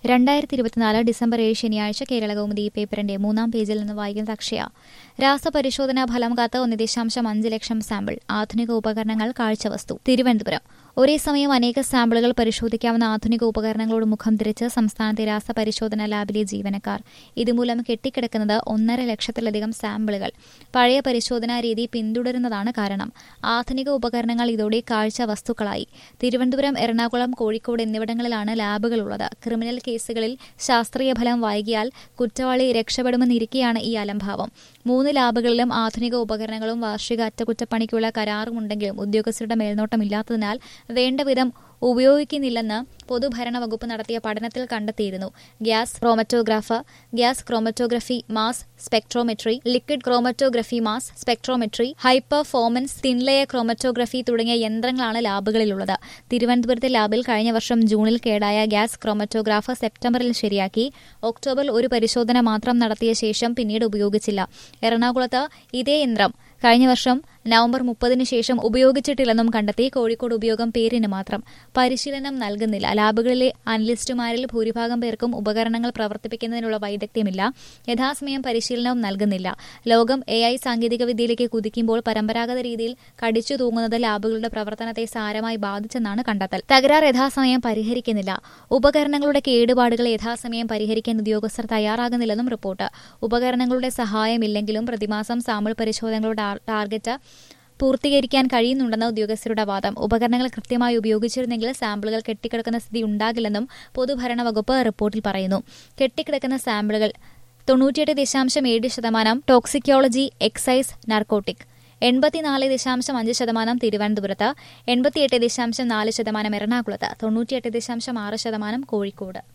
രണ്ടായിരത്തി ഇരുപത്തിനാല് ഡിസംബർ ഏഴ് ശനിയാഴ്ച കേരള കൗമുദി പേപ്പറിന്റെ മൂന്നാം പേജിൽ നിന്ന് വായിക്കുന്നത് അക്ഷയ രാസപരിശോധനാ ഫലം കാത്ത് ഒന്ന് ദശാംശം അഞ്ച് ലക്ഷം സാമ്പിൾ ആധുനിക ഉപകരണങ്ങൾ കാഴ്ചവസ്തു തിരുവനന്തപുരം ഒരേ സമയം അനേക സാമ്പിളുകൾ പരിശോധിക്കാവുന്ന ആധുനിക ഉപകരണങ്ങളോട് മുഖം തിരിച്ച് സംസ്ഥാനത്തെ രാസപരിശോധനാ ലാബിലെ ജീവനക്കാർ ഇതുമൂലം കെട്ടിക്കിടക്കുന്നത് ഒന്നര ലക്ഷത്തിലധികം സാമ്പിളുകൾ പഴയ പരിശോധനാ രീതി പിന്തുടരുന്നതാണ് കാരണം ആധുനിക ഉപകരണങ്ങൾ ഇതോടെ കാഴ്ച വസ്തുക്കളായി തിരുവനന്തപുരം എറണാകുളം കോഴിക്കോട് എന്നിവിടങ്ങളിലാണ് ലാബുകളുള്ളത് ക്രിമിനൽ കേസുകളിൽ ശാസ്ത്രീയ ഫലം വൈകിയാൽ കുറ്റവാളി രക്ഷപ്പെടുമെന്നിരിക്കെയാണ് ഈ അലംഭാവം മൂന്ന് ലാബുകളിലും ആധുനിക ഉപകരണങ്ങളും വാർഷിക അറ്റകുറ്റപ്പണിക്കുള്ള കരാറുമുണ്ടെങ്കിലും ഉദ്യോഗസ്ഥരുടെ മേൽനോട്ടമില്ലാത്തതിനാൽ വേണ്ടവിധം ഉപയോഗിക്കുന്നില്ലെന്ന് പൊതുഭരണ വകുപ്പ് നടത്തിയ പഠനത്തിൽ കണ്ടെത്തിയിരുന്നു gas chromatograph gas chromatography mass spectrometry liquid chromatography mass spectrometry high performance thin layer chromatography തുടങ്ങിയ യന്ത്രങ്ങളാണ് ലാബുകളിലുള്ളത് തിരുവനന്തപുരത്തെ ലാബിൽ കഴിഞ്ഞ വർഷം ജൂണിൽ കേടായ ഗ്യാസ് ക്രോമറ്റോഗ്രാഫ് സെപ്റ്റംബറിൽ ശരിയാക്കി ഒക്ടോബറിൽ ഒരു പരിശോധന മാത്രം നടത്തിയ ശേഷം പിന്നീട് ഉപയോഗിച്ചില്ല എറണാകുളത്ത് ഇതേ യന്ത്രം കഴിഞ്ഞ വർഷം നവംബർ മുപ്പതിന് ശേഷം ഉപയോഗിച്ചിട്ടില്ലെന്നും കണ്ടെത്തി കോഴിക്കോട് ഉപയോഗം പേരിന് മാത്രം പരിശീലനം നൽകുന്നില്ല ലാബുകളിലെ അനലിസ്റ്റുമാരിൽ ഭൂരിഭാഗം പേർക്കും ഉപകരണങ്ങൾ പ്രവർത്തിപ്പിക്കുന്നതിനുള്ള വൈദഗ്ധ്യമില്ല യഥാസമയം പരിശീലനവും നൽകുന്നില്ല ലോകം എ ഐ സാങ്കേതികവിദ്യയിലേക്ക് കുതിക്കുമ്പോൾ പരമ്പരാഗത രീതിയിൽ കടിച്ചു തൂങ്ങുന്നത് ലാബുകളുടെ പ്രവർത്തനത്തെ സാരമായി ബാധിച്ചെന്നാണ് കണ്ടെത്തൽ തകരാർ യഥാസമയം പരിഹരിക്കുന്നില്ല ഉപകരണങ്ങളുടെ കേടുപാടുകൾ യഥാസമയം പരിഹരിക്കാൻ ഉദ്യോഗസ്ഥർ തയ്യാറാകുന്നില്ലെന്നും റിപ്പോർട്ട് ഉപകരണങ്ങളുടെ സഹായമില്ലെങ്കിലും പ്രതിമാസം സാമ്പിൾ പരിശോധനകളുടെ ടാർഗറ്റ് പൂർത്തീകരിക്കാൻ കഴിയുന്നുണ്ടെന്ന ഉദ്യോഗസ്ഥരുടെ വാദം ഉപകരണങ്ങൾ കൃത്യമായി ഉപയോഗിച്ചിരുന്നെങ്കിൽ സാമ്പിളുകൾ കെട്ടിക്കിടക്കുന്ന സ്ഥിതി ഉണ്ടാകില്ലെന്നും പൊതുഭരണ വകുപ്പ് റിപ്പോർട്ടിൽ പറയുന്നു കെട്ടിക്കിടക്കുന്ന സാമ്പിളുകൾ തൊണ്ണൂറ്റിയെട്ട് ദശാംശം ഏഴ് ശതമാനം ടോക്സിക്കോളജി എക്സൈസ് നാർക്കോട്ടിക് എൺപത്തിനാല് ദശാംശം അഞ്ച് ശതമാനം തിരുവനന്തപുരത്ത് എൺപത്തിയെട്ട് ദശാംശം നാല് ശതമാനം എറണാകുളത്ത് തൊണ്ണൂറ്റിയെട്ട് ദശാംശം ആറ് ശതമാനം കോഴിക്കോട്